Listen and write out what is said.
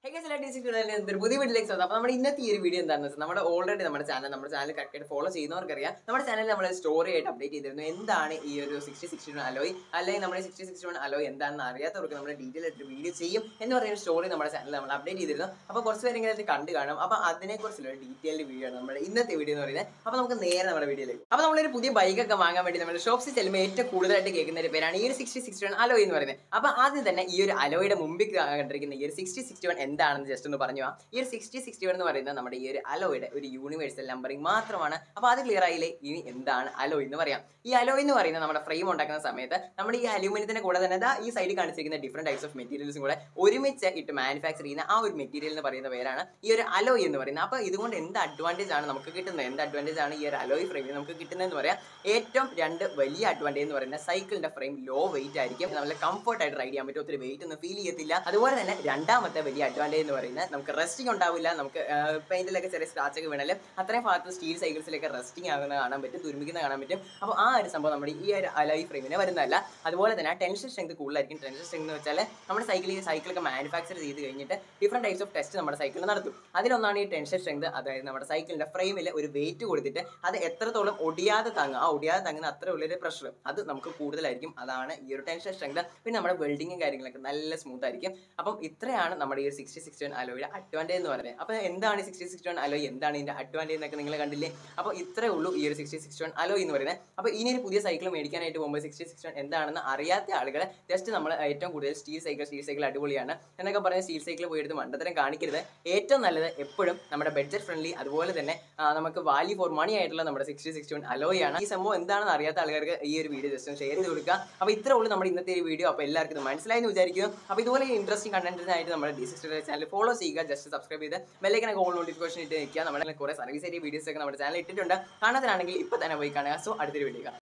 ഒരു പുതിയ വീട്ടിലേക്ക് സ്വാഗതം അപ്പോൾ നമ്മുടെ ഇന്നത്തെ ഈ ഒരു വീഡിയോ എന്താണെന്ന് വെച്ചാൽ നമ്മുടെ ഓൾറെഡി നമ്മുടെ ചാനൽ നമ്മുടെ ചാനൽ കറക്റ്റായിട്ട് ഫോളോ ചെയ്യുന്നവർക്കറിയാം നമ്മുടെ ചാനലിൽ നമ്മൾ സ്റ്റോറി ആയിട്ട് അപ്ഡേറ്റ് ചെയ്തിരുന്നു എന്താണ് ഈ ഒരു സിക്സ്റ്റി സിക്സ്റ്റി വൺ അലോയ് അല്ലെങ്കിൽ നമ്മുടെ സിക്സ്റ്റി സിക്സ്റ്റി വൺ അലോയ് എന്താണെന്ന് അറിയാത്തവർക്ക് നമ്മൾ ഡീറ്റെയിൽ ആയിട്ട് വീഡിയോ ചെയ്യും എന്ന് പറയുന്ന സ്റ്റോറി നമ്മുടെ ചാനലിൽ നമ്മൾ അപ്ഡേറ്റ് ചെയ്തിരുന്നു അപ്പോൾ കുറച്ച് പേരെങ്കിലും അത് കണ്ടു കാണും അപ്പോൾ അതിനെക്കുറിച്ചുള്ള ഡീറ്റെയിൽഡ് വീഡിയോ ആണ് നമ്മുടെ ഇന്നത്തെ വീഡിയോ എന്ന് പറയുന്നത് അപ്പോൾ നമുക്ക് നേരെ നമ്മുടെ വീഡിയോയിലേക്ക് അപ്പോൾ നമ്മളൊരു പുതിയ ബൈക്കൊക്കെ വാങ്ങാൻ വേണ്ടി നമ്മൾ ഷോപ്സിൽ ചെല്ലുമ്പോൾ ഏറ്റവും കൂടുതലായിട്ട് കേൾക്കുന്ന ഒരു പേരാണ് ഈ ഒരു സിക്സ്റ്റി സിക്സ്റ്റി വൺ അലോയ് എന്ന് പറയുന്നത് അപ്പോൾ ആദ്യം തന്നെ ഈ ഒരു അലോയുടെ മുമ്പിൽ കണ്ടിരിക്കുന്ന ഈ ഒരു സിക്സ്റ്റി സിക്സ്റ്റി വൺ എന്താണെന്ന് ജസ്റ്റ് ഒന്ന് പറഞ്ഞു പോവാം. ഈ ഒരു സിക്സ്റ്റി സിക്സ്റ്റി വൺ എന്ന് പറയുന്നത് നമ്മുടെ ഈ ഒരു അലോയുടെ ഒരു യൂണിവേഴ്സൽ നമ്പറിംഗ് മാത്രമാണ് അപ്പോൾ അത് ക്ലിയർ ആയില്ലേ ഇനി എന്താണ് അലോയ് എന്ന് പറയാം ഈ അലോയ് എന്ന് പറയുന്നത് നമ്മുടെ ഫ്രെയിം ഉണ്ടാക്കുന്ന സമയത്ത് നമ്മുടെ ഈ അലൂമിനിയത്തിന്റെ കൂടെ തന്നെ ദാ ഈ സൈഡിൽ കാണിച്ചിരിക്കുന്ന ഡിഫറെന്റ് ടൈപ്സ് ഓഫ് മെറ്റീരിയൽസും കൂടെ ഒരുമിച്ച് ഇട്ട് മാനുഫാക്ചർ ചെയ്യുന്ന ആ ഒരു മെറ്റീരിയൽ എന്ന് പറയുന്ന പേരാണ് ഈ ഒരു അലോയ് എന്ന് പറയുന്നത് അപ്പോൾ ഇതുകൊണ്ട് എന്ത് അഡ്വാൻറ്റേജ് ആണ് നമുക്ക് കിട്ടുന്നത് എന്ത് അഡ്വാൻറ്റേജ് ആണ് ഈ ഒരു അലോയ് ഫ്രെയിമിൽ നമുക്ക് കിട്ടുന്നതെന്ന് പറയാം ഏറ്റവും രണ്ട് വലിയ അഡ്വാൻറ്റേജ് എന്ന് പറയുന്നത് സൈക്കിളിന്റെ ഫ്രെയിം ലോ വെയിറ്റ് ആയിരിക്കും നല്ല കംഫർട്ട് ആയിട്ട് റൈഡ് ചെയ്യാൻ പറ്റും ഒത്തിരി വെയിറ്റ് ഒന്നും ഫീൽ ചെയ്യത്തില്ല അതുപോലെ തന്നെ രണ്ടാമത്തെ വലിയ അഡ്വാൻറ്റേജ് എന്ന് പറയുന്നത് നമുക്ക് റെസ്റ്റിംഗ് ഉണ്ടാവില്ല നമുക്ക് പെയിന്റിലൊക്കെ ചെറിയ സ്ക്രാച്ച് ഒക്കെ വീണാലും അത്രയും ഭാഗത്ത് സ്റ്റീൽ സൈക്കിൾസിലൊക്കെ റെസ്റ്റിംഗ് ആകുന്ന കാണാൻ പറ്റും തുരുമ്പിക്കുന്ന കാണാൻ പറ്റും അപ്പോൾ ആ ഒരു സംഭവം നമ്മുടെ ഈ ഒരു അലോയ് ഫ്രെയിമിന് വരുന്നതല്ല അതുപോലെ തന്നെ ടെൻഷൻ സ്ട്രെങ്ത് കൂടുതലായിരിക്കും ടെൻഷൻ സ്ട്രെങ്ത് എന്ന് വെച്ചാൽ നമ്മുടെ സൈക്കിൾ ഈ സൈക്കിളൊക്കെ മാനുഫാക്ചർ ചെയ്ത് കഴിഞ്ഞിട്ട് ഡിഫറെൻറ്റ് ടൈപ്സ് ഓഫ് ടെസ്റ്റ് നമ്മുടെ സൈക്കിളിൽ നടത്തും അതിലൊന്നാണ് ഈ ടെൻഷൻ സ്ട്രെങ്ത് അതായത് നമ്മുടെ സൈക്കിളിന്റെ ഫ്രെയിമിൽ ഒരു വെയിറ്റ് കൊടുത്തിട്ട് അത് എത്രത്തോളം ഒടിയാതെ താങ്ങുക ആ ഒടിയാതെ താങ്ങുന്ന അത്ര ഉള്ളൊരു പ്രഷർ അത് നമുക്ക് കൂടുതലായിരിക്കും അതാണ് ഈ ഒരു ടെൻഷൻ സ്ട്രെങ്ത് പിന്നെ നമ്മുടെ വെൽഡിങ്ങും കാര്യങ്ങളൊക്കെ നല്ല സ്മൂത്ത് ആയിരിക്കും അപ്പം ഇത്രയാണ് നമ്മുടെ ഈ ഒരു സിക്സ്റ്റി സിക്സ്റ്റി വൺ അലോയുടെ അഡ്വാൻറ്റേജ് എന്ന് പറയുന്നത് അപ്പോൾ എന്താണ് ഈ സിക്സ്റ്റി സിക്സ്റ്റി വൺ അലോയ് എന്താണ് ഇതിന്റെ അഡ്വാൻറ്റേജ് എന്നൊക്കെ നിങ്ങൾ കണ്ടില്ലേ അപ്പോൾ ഇത്രേ ഉള്ളൂ ഈ ഒരു സിക്സ്റ്റി സിക്സ്റ്റി വൺ അലോയ് എന്ന് പറയുന്നത് അപ്പോൾ ഇനി ഒരു പുതിയ സൈക്കിൾ മേടിക്കാനായിട്ട് പോകുമ്പോൾ സിക്സ്റ്റി സിക്സ്റ്റി വൺ എന്താണെന്ന് അറിയാത്ത ആളുകൾ ജസ്റ്റ് നമ്മൾ ഏറ്റവും കൂടുതൽ സ്റ്റീൽ സൈക്കിൾ സ്റ്റീൽ സൈക്കിൾ അടിപൊളിയാണ് എന്നൊക്കെ പറഞ്ഞ് സ്റ്റീൽ സൈക്കിൾ പോയെടുത്ത് മണ്ടത്തരം കാണിക്കരുത് ഏറ്റവും നല്ലത് എപ്പോഴും നമ്മുടെ ബഡ്ജറ്റ് ഫ്രണ്ട്ലി അതുപോലെ തന്നെ ആ, നമുക്ക് വാല്യൂ ഫോർ മണി ആയിട്ടുള്ള നമ്മുടെ സിക്സ്റ്റി സിക്സ്റ്റി വൺ അലോയ് ആണ് ഈ സംഭവം എന്താണെന്ന് അറിയാത്ത ആളുകൾക്ക് ഈ ഒരു വീഡിയോ ജസ്റ്റ് ഷെയർ ചെയ്ത് കൊടുക്കുക അപ്പോൾ ഇത്രേ ഉള്ളൂ നമ്മുടെ ഇന്നത്തെ ഒരു വീഡിയോ അപ്പോൾ എല്ലാവർക്കും ഇത് മനസ്സിലായി എന്ന് വിചാരിക്കുന്നു അപ്പോൾ ഇതുപോലെ ഇൻട്രസ്റ്റിംഗ് കണ്ടന്റിനായിട്ട് നമ്മുടെ ഡി സിക്സ്റ്റി ചാനൽ ഫോളോ ചെയ്യുക ജസ്റ്റ് സബ്സ്ക്രൈബ് ചെയ്ത് ബെല്ലൈക്കനൊക്കെ ഓൾ നോട്ടിഫിക്കേഷൻ ഇട്ട് നിൽക്കുക നമ്മുടെ കുറേ സർവീസ് ഏരിയ വീഡിയോസ് ഒക്കെ നമ്മുടെ ചാനൽ ഇട്ടിട്ടുണ്ട് കാണാത്തതാണെങ്കിൽ ഇപ്പോൾ തന്നെ പോയി കാണുക സോ അടുത്തൊരു വീഡിയോ കാണാം